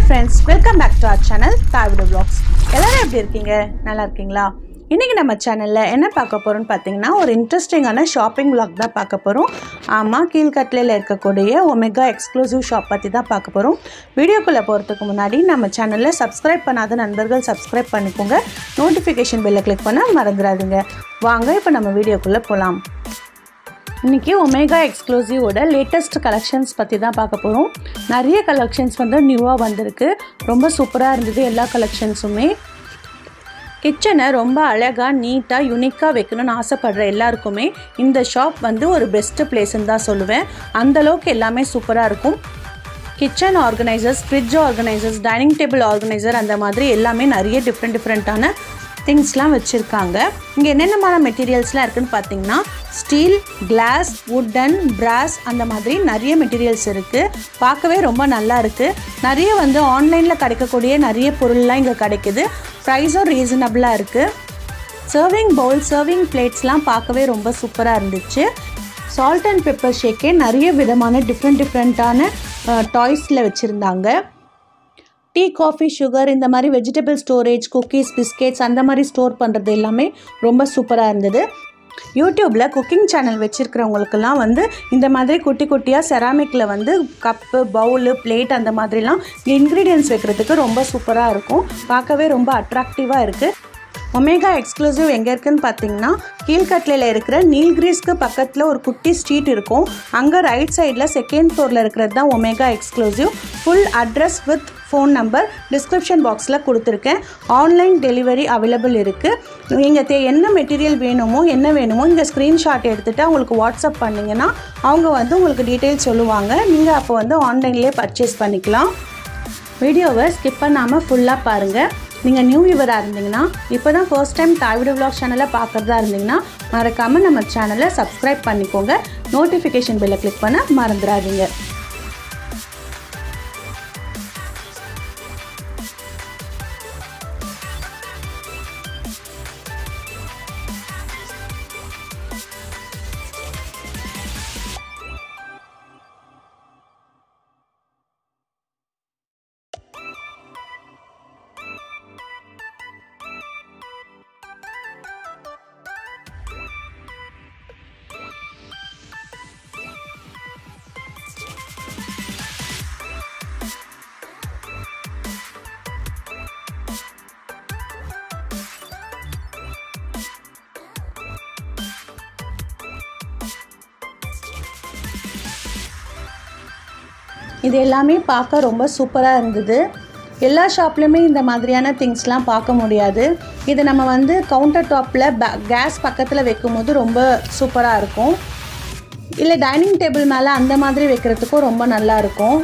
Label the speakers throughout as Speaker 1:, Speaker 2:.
Speaker 1: friends welcome back to our channel தாவிட vlogs எல்லாரும் எப்படி இருக்கீங்க நல்லா இருக்கீங்களா இன்றைக்கி நம்ம சேனலில் என்ன பார்க்க போகிறோம்னு பார்த்தீங்கன்னா ஒரு இன்ட்ரெஸ்டிங்கான ஷாப்பிங் vlog தான் பார்க்க போகிறோம் ஆமாம் கீழ்கட்டிலையில் இருக்கக்கூடிய ஒமெகா எக்ஸ்க்ளூசிவ் ஷாப் பற்றி தான் பார்க்க போகிறோம் வீடியோக்குள்ளே போகிறதுக்கு முன்னாடி நம்ம சேனலில் சப்ஸ்கிரைப் பண்ணாத நண்பர்கள் சப்ஸ்கிரைப் பண்ணிக்கோங்க நோட்டிஃபிகேஷன் பெல்லை கிளிக் பண்ண மறந்துடாதீங்க வாங்க இப்போ நம்ம வீடியோக்குள்ளே போகலாம் இன்றைக்கி ஒமேகா எக்ஸ்க்ளூசிவோட லேட்டஸ்ட் கலெக்ஷன்ஸ் பற்றி தான் பார்க்க போகிறோம் நிறைய கலெக்ஷன்ஸ் வந்து நியூவாக வந்திருக்கு ரொம்ப சூப்பராக இருந்தது எல்லா கலெக்ஷன்ஸுமே கிச்சனை ரொம்ப அழகாக நீட்டாக யுனிக்காக வைக்கணும்னு ஆசைப்படுற எல்லாருக்குமே இந்த ஷாப் வந்து ஒரு பெஸ்ட்டு பிளேஸ்ன்னு தான் சொல்லுவேன் அந்தளவுக்கு எல்லாமே சூப்பராக இருக்கும் kitchen organisers fridge organisers dining table organiser அந்த மாதிரி எல்லாமே நிறைய டிஃப்ரெண்ட் டிஃப்ரெண்ட்டான திங்ஸ்லாம் வச்சுருக்காங்க இங்கே என்னென்னமான மெட்டீரியல்ஸ்லாம் இருக்குதுன்னு பார்த்தீங்கன்னா ஸ்டீல் கிளாஸ் வுட்டன் பிராஸ் அந்த மாதிரி நிறைய மெட்டீரியல்ஸ் இருக்குது பார்க்கவே ரொம்ப நல்லா இருக்குது நிறைய வந்து ஆன்லைனில் கிடைக்கக்கூடிய நிறைய பொருள்லாம் இங்கே கிடைக்குது ப்ரைஸும் ரீசனபிளாக இருக்குது சர்விங் பவுல் சர்விங் பிளேட்ஸ்லாம் பார்க்கவே ரொம்ப சூப்பராக இருந்துச்சு சால்ட் அண்ட் பெப்பர் ஷேக்கே நிறைய விதமான டிஃப்ரெண்ட் டிஃப்ரெண்ட்டான டாய்ஸில் வச்சுருந்தாங்க டீ காஃபி சுகர் இந்த மாதிரி வெஜிடபிள் ஸ்டோரேஜ் குக்கீஸ் பிஸ்கெட்ஸ் அந்த மாதிரி ஸ்டோர் பண்ணுறது எல்லாமே ரொம்ப சூப்பராக இருந்தது யூடியூப்பில் குக்கிங் சேனல் வச்சுருக்கிறவங்களுக்கெல்லாம் வந்து இந்த மாதிரி குட்டி குட்டியாக செராமிக்கில் வந்து கப்பு பவுலு பிளேட் அந்த மாதிரிலாம் இன்க்ரீடியன்ஸ் வைக்கிறதுக்கு ரொம்ப சூப்பராக இருக்கும் பார்க்கவே ரொம்ப அட்ராக்டிவாக இருக்குது ஒமேகா எக்ஸ்க்ளூசிவ் எங்கே இருக்குன்னு பார்த்தீங்கன்னா கீழ்கட்லையில் இருக்கிற நீல்கிரீஸ்க்கு பக்கத்தில் ஒரு குட்டி ஸ்ட்ரீட் இருக்கும் அங்கே ரைட் சைடில் செகண்ட் ஃப்ளோரில் இருக்கிறது தான் omega exclusive full address with phone number description பாக்ஸில் கொடுத்துருக்கேன் ஆன்லைன் டெலிவரி அவைலபிள் இருக்குது நீங்கள் தே என்ன மெட்டீரியல் வேணுமோ என்ன வேணுமோ இங்கே ஸ்க்ரீன்ஷாட் எடுத்துகிட்டு அவங்களுக்கு வாட்ஸ்அப் பண்ணிங்கன்னா அவங்க வந்து உங்களுக்கு டீட்டெயில் சொல்லுவாங்க நீங்கள் அப்போ வந்து ஆன்லைன்லேயே பர்ச்சேஸ் பண்ணிக்கலாம் வீடியோவை ஸ்கிப் பண்ணாமல் ஃபுல்லாக பாருங்கள் நீங்கள் நியூ வியூவராக இருந்தீங்கன்னா இப்போ தான் ஃபர்ஸ்ட் டைம் தாய்விட vlog சேனலை பார்க்குறதா இருந்தீங்கன்னா மறக்காமல் நம்ம சேனலை சப்ஸ்கிரைப் பண்ணிக்கோங்க நோட்டிஃபிகேஷன் பெல்லை கிளிக் பண்ண மறந்துடாதீங்க இது எல்லாமே பார்க்க ரொம்ப சூப்பராக இருந்தது எல்லா ஷாப்லையுமே இந்த மாதிரியான திங்ஸ்லாம் பார்க்க முடியாது இது நம்ம வந்து கவுண்டர் டாப்பில் கேஸ் பக்கத்தில் வைக்கும்போது ரொம்ப சூப்பராக இருக்கும் இல்லை டைனிங் டேபிள் மேலே அந்த மாதிரி வைக்கிறதுக்கும் ரொம்ப நல்லா இருக்கும்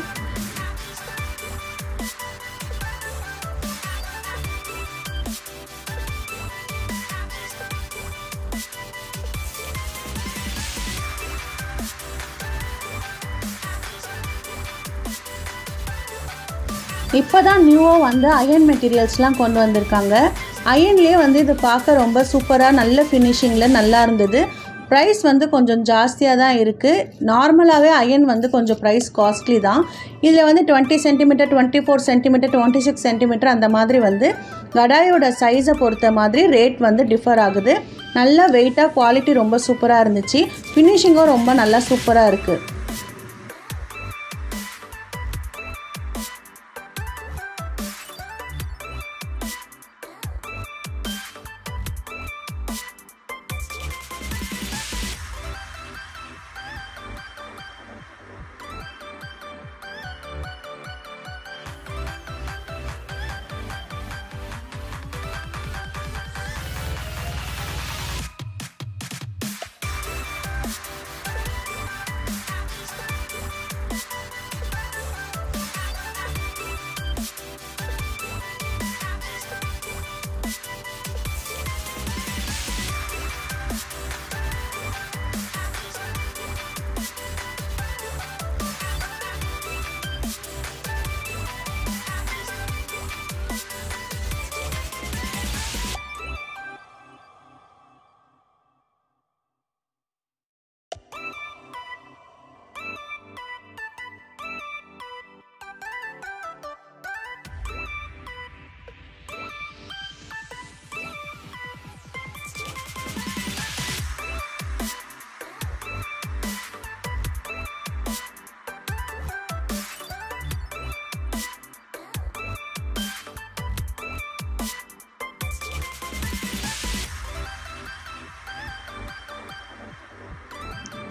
Speaker 1: இப்போ தான் நியூவாக வந்து அயன் மெட்டீரியல்ஸ்லாம் கொண்டு வந்திருக்காங்க அயன்லேயே வந்து இது பார்க்க ரொம்ப சூப்பராக நல்ல ஃபினிஷிங்கில் நல்லா இருந்தது ப்ரைஸ் வந்து கொஞ்சம் ஜாஸ்தியாக தான் இருக்குது நார்மலாகவே அயன் வந்து கொஞ்சம் ப்ரைஸ் காஸ்ட்லி தான் இதில் வந்து twenty centimetre twenty four centimetre twenty six centimetre அந்த மாதிரி வந்து கடாயோட சைஸை பொறுத்த மாதிரி ரேட் வந்து டிஃபர் ஆகுது நல்ல வெயிட்டாக குவாலிட்டி ரொம்ப சூப்பராக இருந்துச்சு ஃபினிஷிங்கும் ரொம்ப நல்லா சூப்பராக இருக்குது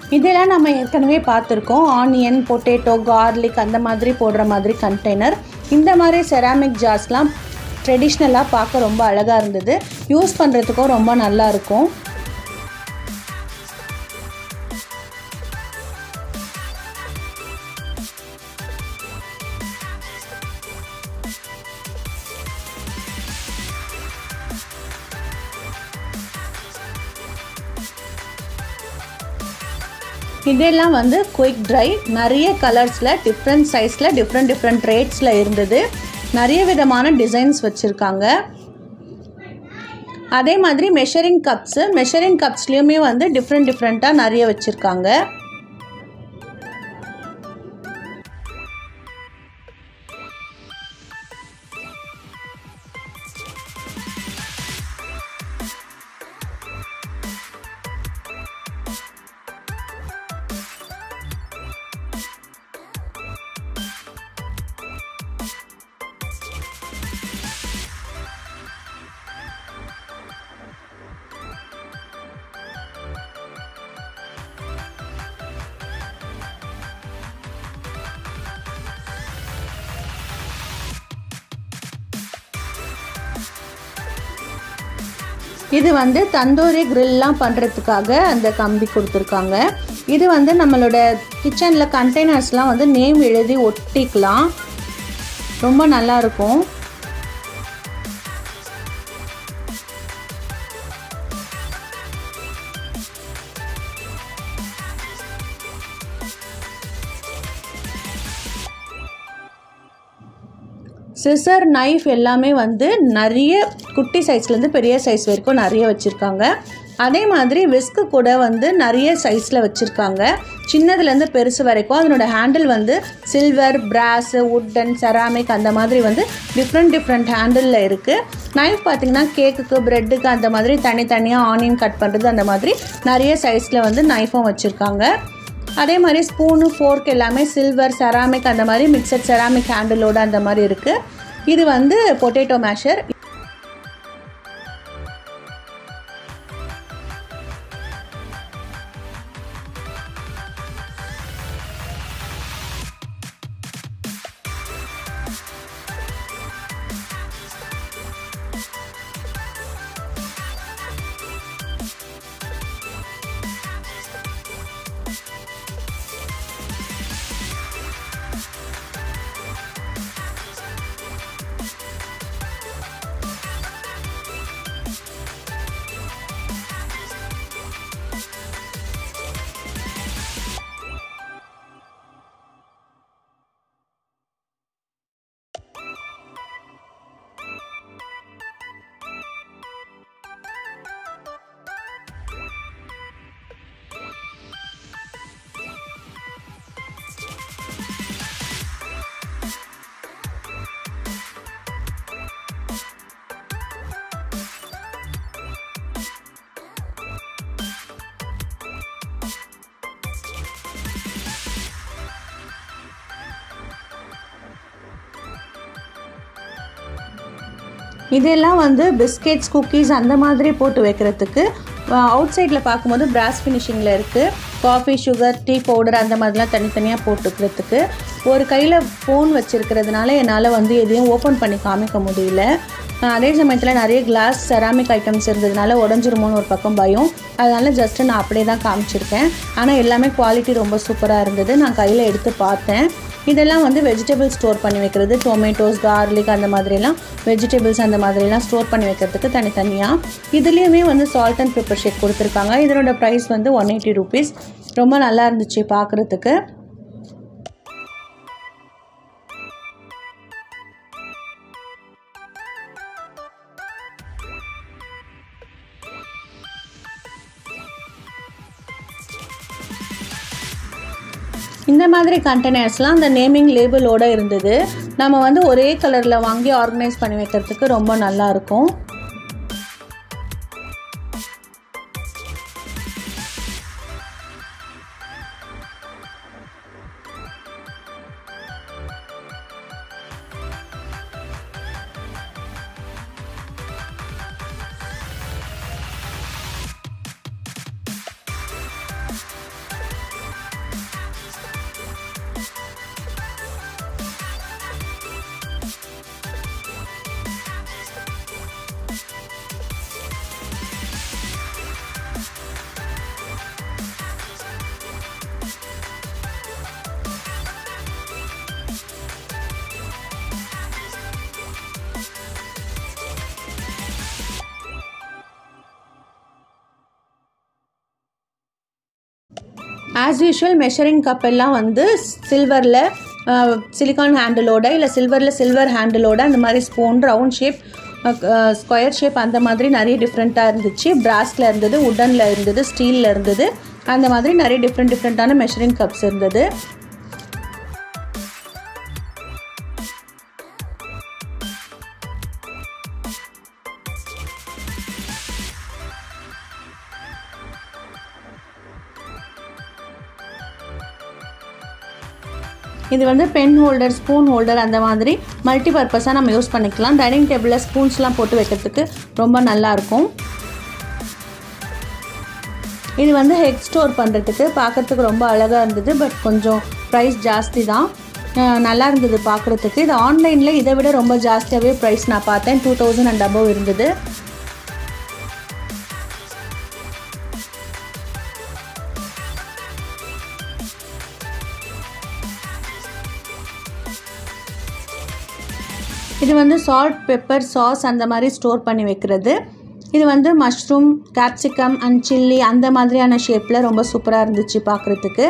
Speaker 1: இதெல்லாம் நம்ம ஏற்கனவே பார்த்துருக்கோம் ஆனியன் பொட்டேட்டோ கார்லிக் அந்த மாதிரி போடுற மாதிரி கண்டெய்னர் இந்த மாதிரி செராமிக் ஜார்ஸ்லாம் ட்ரெடிஷ்னலாக பார்க்க ரொம்ப அழகாக இருந்தது யூஸ் பண்ணுறதுக்கும் ரொம்ப நல்லா இருக்கும் இதெல்லாம் வந்து குயிக் ட்ரை நிறைய கலர்ஸில் டிஃப்ரெண்ட் சைஸில் டிஃப்ரெண்ட் டிஃப்ரெண்ட் ரேட்ஸில் இருந்தது நிறைய விதமான டிசைன்ஸ் வச்சுருக்காங்க அதே மாதிரி மெஷரிங் கப்ஸு மெஷரிங் கப்ஸ்லேயுமே வந்து டிஃப்ரெண்ட் டிஃப்ரெண்ட்டாக நிறைய வச்சுருக்காங்க இது வந்து தந்தூரி கிரில்லாம் பண்ணுறதுக்காக அந்த கம்பி கொடுத்துருக்காங்க இது வந்து நம்மளோட கிச்சனில் கண்டெய்னர்ஸ்லாம் வந்து நேம் எழுதி ஒட்டிக்கலாம் ரொம்ப நல்லா இருக்கும் சிசர் நைஃப் எல்லாமே வந்து நிறைய குட்டி சைஸ்லேருந்து பெரிய சைஸ் வரைக்கும் நிறைய வச்சுருக்காங்க அதே மாதிரி விஸ்கு கூட வந்து நிறைய சைஸில் வச்சுருக்காங்க சின்னதுலேருந்து பெருசு வரைக்கும் அதனோட ஹேண்டில் வந்து சில்வர் பிராஸு உட்டன் செராமிக் அந்த மாதிரி வந்து டிஃப்ரெண்ட் டிஃப்ரெண்ட் ஹேண்டிலில் இருக்குது நைஃப் பார்த்திங்கன்னா கேக்குக்கு ப்ரெட்டுக்கு அந்த மாதிரி தனித்தனியாக ஆனியன் கட் பண்ணுறது அந்த மாதிரி நிறைய சைஸில் வந்து நைஃபும் வச்சுருக்காங்க அதே மாதிரி ஸ்பூனு ஃபோர்க் எல்லாமே சில்வர் செராமிக் அந்த மாதிரி மிக்சட் செராமிக் ஹேண்டிலோட அந்த மாதிரி இருக்குது இது வந்து பொட்டேட்டோ மேஷர் இதெல்லாம் வந்து பிஸ்கெட்ஸ் குக்கீஸ் அந்த மாதிரி போட்டு வைக்கிறதுக்கு அவுட் சைடில் பார்க்கும்போது பிராஸ் ஃபினிஷிங்கில் இருக்குது காஃபி சுகர் டீ பவுடர் அந்த மாதிரிலாம் தனித்தனியாக போட்டுக்கிறதுக்கு ஒரு கையில் ஃபோன் வச்சுருக்கிறதுனால என்னால் வந்து எதையும் ஓப்பன் பண்ணி காமிக்க முடியல அஹ் அதே சமயத்தில் நிறைய கிளாஸ் செராமிக் ஐட்டம்ஸ் இருந்ததுனால உடஞ்சிருமோன்னு ஒரு பக்கம் பயம் அதனால ஜஸ்ட்டு நான் அப்படியே தான் காமிச்சிருக்கேன் ஆனால் எல்லாமே குவாலிட்டி ரொம்ப சூப்பராக இருந்தது நான் கையில் எடுத்து பார்த்தேன் இதெல்லாம் வந்து வெஜிடபிள் ஸ்டோர் பண்ணி வைக்கிறது டொமேட்டோஸ் கார்லிக் அந்த மாதிரிலாம் வெஜிடபிள்ஸ் அந்த மாதிரிலாம் ஸ்டோர் பண்ணி வைக்கிறதுக்கு தனித்தனியாக இதுலேயுமே வந்து சால்ட் அண்ட் பெப்பர் ஷேக் கொடுத்துருக்காங்க இதனோட ப்ரைஸ் வந்து ஒன் எயிட்டி ருபீஸ் ரொம்ப நல்லா இருந்துச்சு பார்க்குறதுக்கு இந்த மாதிரி கண்டெய்னர்ஸ்லாம் அந்த நேமிங் லேபிளோடு இருந்தது நம்ம வந்து ஒரே கலரில் வாங்கி ஆர்கனைஸ் பண்ணி வைக்கிறதுக்கு ரொம்ப நல்லா இருக்கும் ஆஸ் யூஷுவல் மெஷரிங் கப் எல்லாம் வந்து சில்வரில் சிலிக்கான் ஹேண்டிலோட இல்லை சில்வரில் சில்வர் ஹேண்டிலோட அந்த மாதிரி spoon round shape square shape அந்த மாதிரி நிறைய டிஃப்ரெண்ட்டாக இருந்துச்சு பிராஸில் இருந்தது உடனில் இருந்தது ஸ்டீலில் இருந்தது அந்த மாதிரி நிறைய டிஃப்ரெண்ட் டிஃப்ரெண்ட்டான மெஷரிங் கப்ஸ் இருந்தது இது வந்து பென் ஹோல்டர் ஸ்பூன் ஹோல்டர் அந்த மாதிரி மல்டி பர்பஸாக நம்ம யூஸ் பண்ணிக்கலாம் டைனிங் டேபிளில் ஸ்பூன்ஸ்லாம் போட்டு வைக்கிறதுக்கு ரொம்ப நல்லாயிருக்கும் இது வந்து ஹெக் ஸ்டோர் பண்ணுறதுக்கு பார்க்குறதுக்கு ரொம்ப அழகாக இருந்தது பட் கொஞ்சம் ப்ரைஸ் ஜாஸ்தி தான் அஹ் நல்லா இருந்தது பார்க்குறதுக்கு இது ஆன்லைனில் இதை விட ரொம்ப ஜாஸ்தியாகவே ப்ரைஸ் நான் பார்த்தேன் டூ தௌசண்ட் அண்ட் அபவ் இருந்தது இது வந்து சால்ட் பெப்பர் சாஸ் அந்த மாதிரி ஸ்டோர் பண்ணி வைக்கிறது இது வந்து மஷ்ரூம் கேப்சிகம் அண்ட் சில்லி அந்த மாதிரியான ஷேப்பில் ரொம்ப சூப்பராக இருந்துச்சு பார்க்குறதுக்கு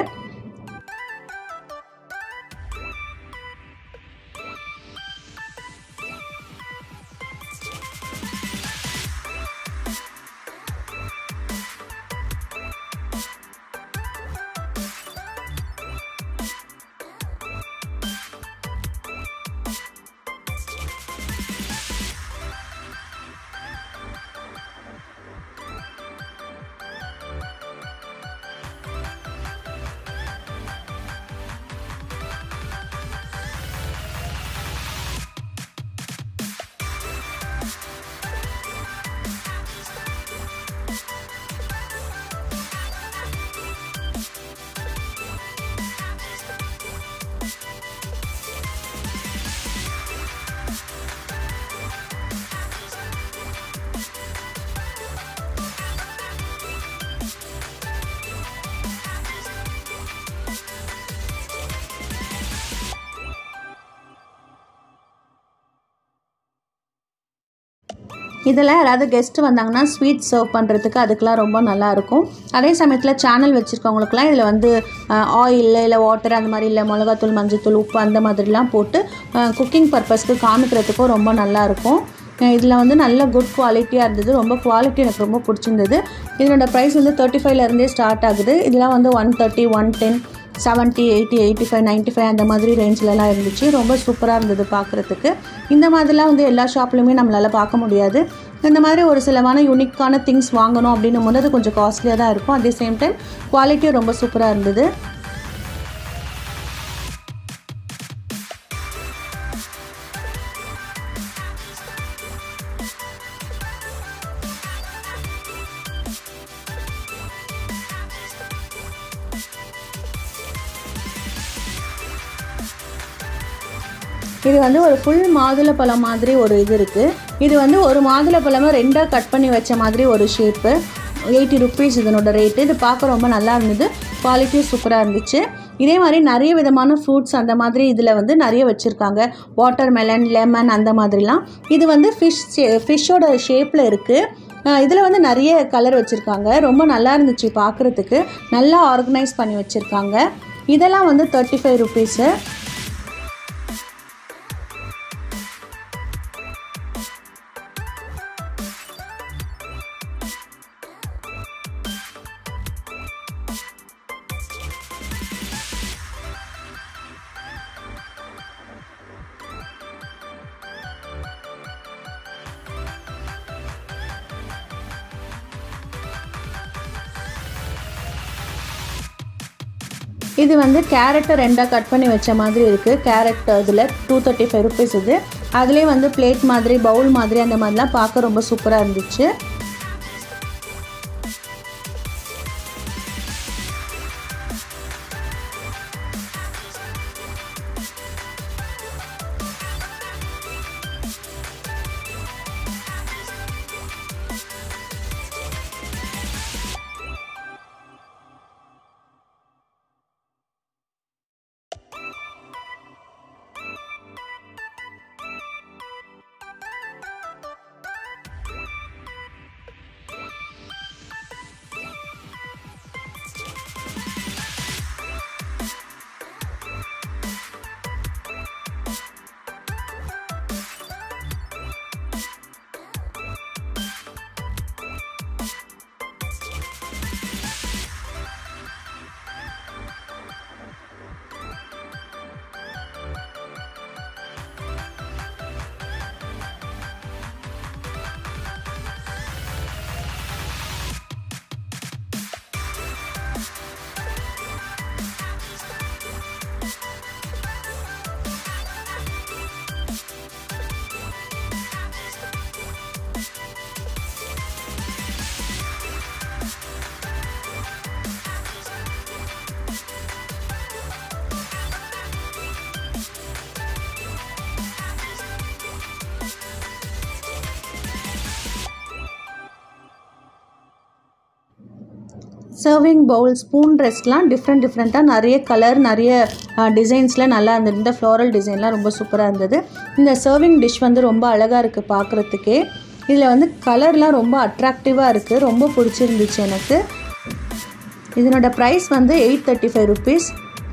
Speaker 1: இதில் யாராவது கெஸ்ட்டு வந்தாங்கன்னா ஸ்வீட் சர்வ் பண்ணுறதுக்கு அதுக்கெலாம் ரொம்ப நல்லாயிருக்கும் அதே சமயத்தில் சேனல் வச்சுருக்கவங்களுக்குலாம் இதில் வந்து ஆயில் இல்லை வாட்டர் அந்த மாதிரி இல்லை மிளகாத்தூள் மஞ்சத்தூள் உப்பு அந்த மாதிரிலாம் போட்டு குக்கிங் பர்பஸ்க்கு காமிக்கிறதுக்கும் ரொம்ப நல்லாயிருக்கும் இதில் வந்து நல்ல குட் குவாலிட்டியாக இருந்தது ரொம்ப குவாலிட்டி எனக்கு ரொம்ப பிடிச்சிருந்தது இதனோட ப்ரைஸ் வந்து தேர்ட்டி ஃபைவ்லேருந்தே ஸ்டார்ட் ஆகுது இதெல்லாம் வந்து one thirty one ten seventy eighty eighty five ninety five அந்த மாதிரி ரேஞ்சிலலாம் இருந்துச்சு ரொம்ப சூப்பராக இருந்தது பார்க்குறதுக்கு இந்த மாதிரிலாம் வந்து எல்லா ஷாப்லையுமே நம்மளால் பார்க்க முடியாது இந்த மாதிரி ஒரு சிலவான யூனிக்கான திங்ஸ் வாங்கணும் அப்படின்னும் போது அது கொஞ்சம் காஸ்ட்லியாக தான் இருக்கும் அட் தி சேம் டைம் குவாலிட்டியும் ரொம்ப சூப்பராக இருந்தது இது வந்து ஒரு ஃபுல் மாதுளப்பழம் மாதிரி ஒரு இது இருக்குது இது வந்து ஒரு மாதுளப்பழமை ரெண்டாக கட் பண்ணி வச்ச மாதிரி ஒரு ஷேப்பு எயிட்டி ருபீஸ் இதனோட ரேட்டு இது பார்க்க ரொம்ப நல்லா இருந்தது குவாலிட்டியும் சூப்பராக இருந்துச்சு இதே மாதிரி நிறைய விதமான ஃப்ரூட்ஸ் அந்த மாதிரி இதில் வந்து நிறைய வச்சுருக்காங்க வாட்டர் மெலன் லெமன் அந்த மாதிரிலாம் இது வந்து ஃபிஷ் ஃபிஷ்ஷோட ஷேப்பில் இருக்குது இதில் வந்து நிறைய கலர் வச்சுருக்காங்க ரொம்ப நல்லா இருந்துச்சு பார்க்குறதுக்கு நல்லா ஆர்கனைஸ் பண்ணி வச்சுருக்காங்க இதெல்லாம் வந்து தேர்ட்டி ஃபைவ் ருபீஸு இது வந்து கேரட்டை ரெண்டாக கட் பண்ணி வச்ச மாதிரி இருக்குது கேரட் இதில் டூ தேர்ட்டி ஃபைவ் ருபீஸ் இது அதுலேயே வந்து பிளேட் மாதிரி பவுல் மாதிரி அந்த மாதிரிலாம் பார்க்க ரொம்ப சூப்பராக இருந்துச்சு சர்விங் பவுல் ஸ்பூன் ரெஸ்ட்லாம் டிஃப்ரெண்ட் டிஃப்ரெண்ட்டாக நிறைய கலர் நிறைய டிசைன்ஸில் நல்லா இருந்தது இந்த ஃப்ளோரல் டிசைன்லாம் ரொம்ப சூப்பராக இருந்தது இந்த சர்விங் டிஷ் வந்து ரொம்ப அழகாக இருக்குது பார்க்குறதுக்கே இதில் வந்து கலர்லாம் ரொம்ப அட்ராக்டிவாக இருக்குது ரொம்ப பிடிச்சிருந்துச்சு எனக்கு இதனோட ப்ரைஸ் வந்து eight thirty five rupees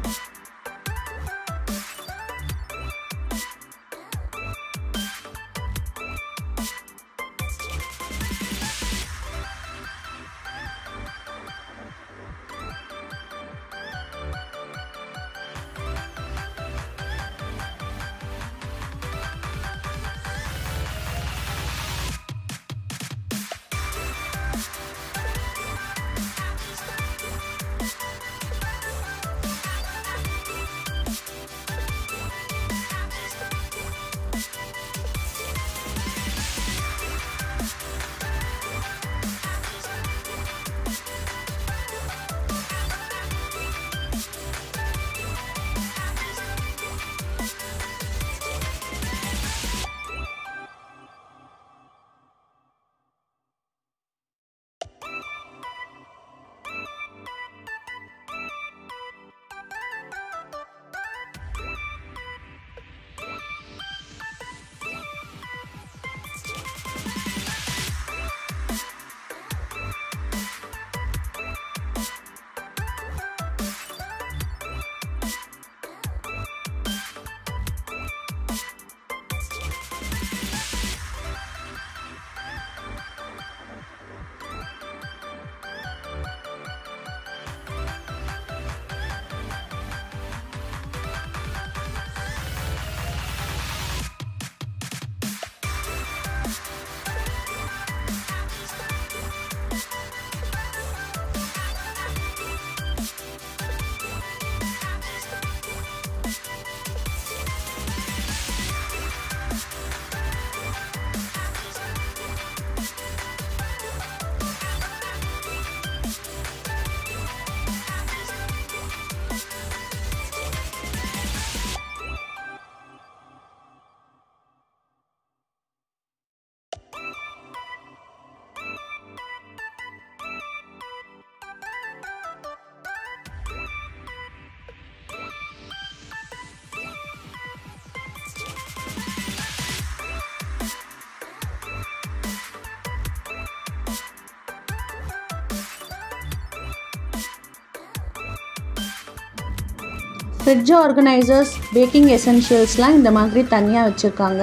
Speaker 1: fridge organisers packing எசென்ஷியல்ஸ்லாம் இந்த மாதிரி தனியாக வச்சுருக்காங்க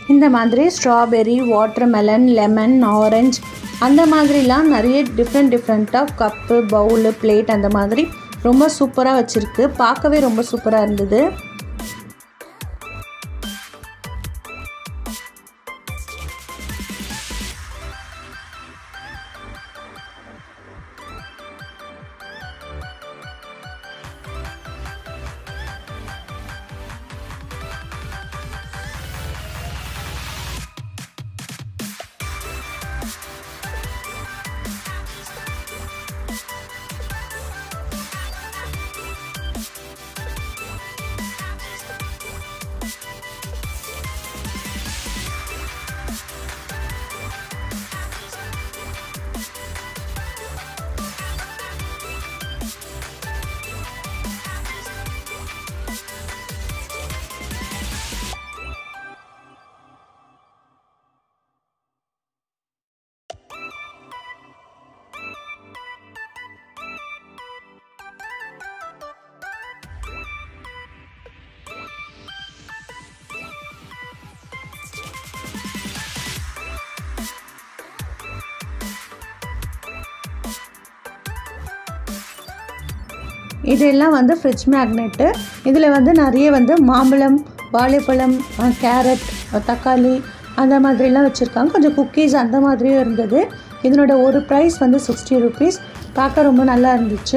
Speaker 1: இந்த மாதிரி ஸ்ட்ராபெரி வாட்டர்மெலன் லெமன் ஆரஞ்ச் அந்த மாதிரிலாம் நிறைய டிஃப்ரெண்ட் டிஃப்ரெண்ட்டாக கப்பு பவுலு பிளேட் அந்த மாதிரி ரொம்ப சூப்பராக வச்சுருக்கு பார்க்கவே ரொம்ப சூப்பராக இருந்தது இதெல்லாம் வந்து ஃப்ரிட்ஜ் மேக்னெட்டு இதில் வந்து நிறைய வந்து மாம்பழம் வாழைப்பழம் அஹ், கேரட் அஹ், தக்காளி அந்த மாதிரிலாம் வச்சுருக்காங்க கொஞ்சம் குக்கீஸ் அந்த மாதிரியும் இருந்தது இதனோட ஒரு ப்ரைஸ் வந்து சிக்ஸ்டி ருபீஸ் பார்க்க ரொம்ப நல்லா இருந்துச்சு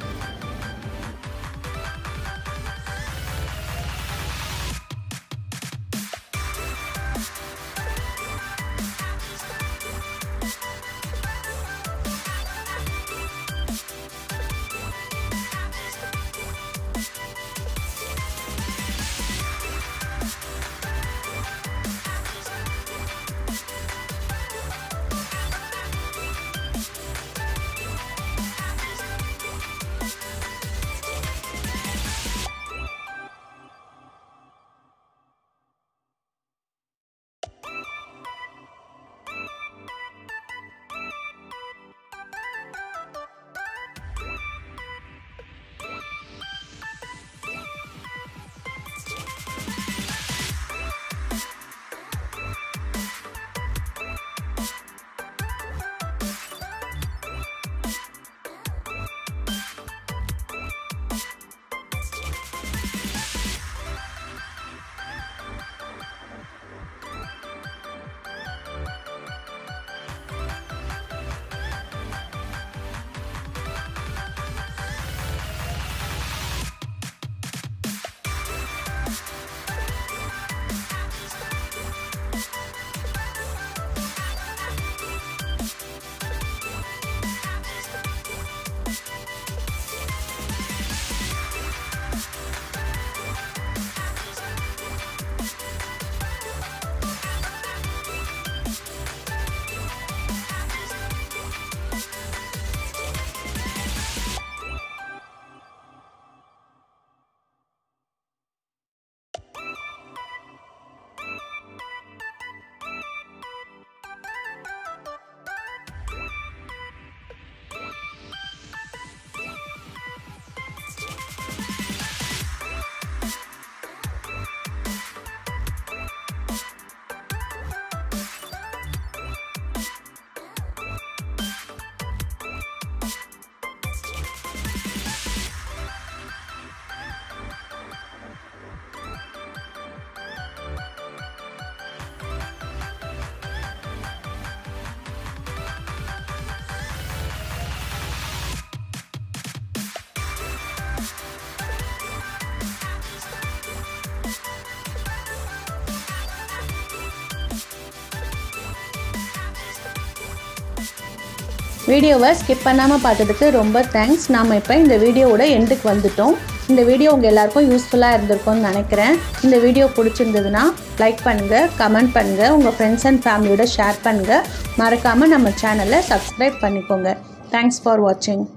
Speaker 1: வீடியோவை ஸ்கிப் பண்ணாமல் பார்த்ததுக்கு ரொம்ப தேங்க்ஸ் நாம் இப்போ இந்த வீடியோவோட எண்டுக்கு வந்துட்டோம் இந்த வீடியோ உங்கள் எல்லாருக்கும் யூஸ்ஃபுல்லாக இருந்திருக்கும்னு நினைக்கிறேன் இந்த வீடியோ பிடிச்சிருந்ததுன்னா லைக் பண்ணுங்கள் கமெண்ட் பண்ணுங்கள் உங்கள் ஃப்ரெண்ட்ஸ் அண்ட் ஃபேமிலியோட ஷேர் பண்ணுங்கள் மறக்காமல் நம்ம சேனலை சப்ஸ்கிரைப் பண்ணிக்கோங்க தேங்க்ஸ் ஃபார் வாட்சிங்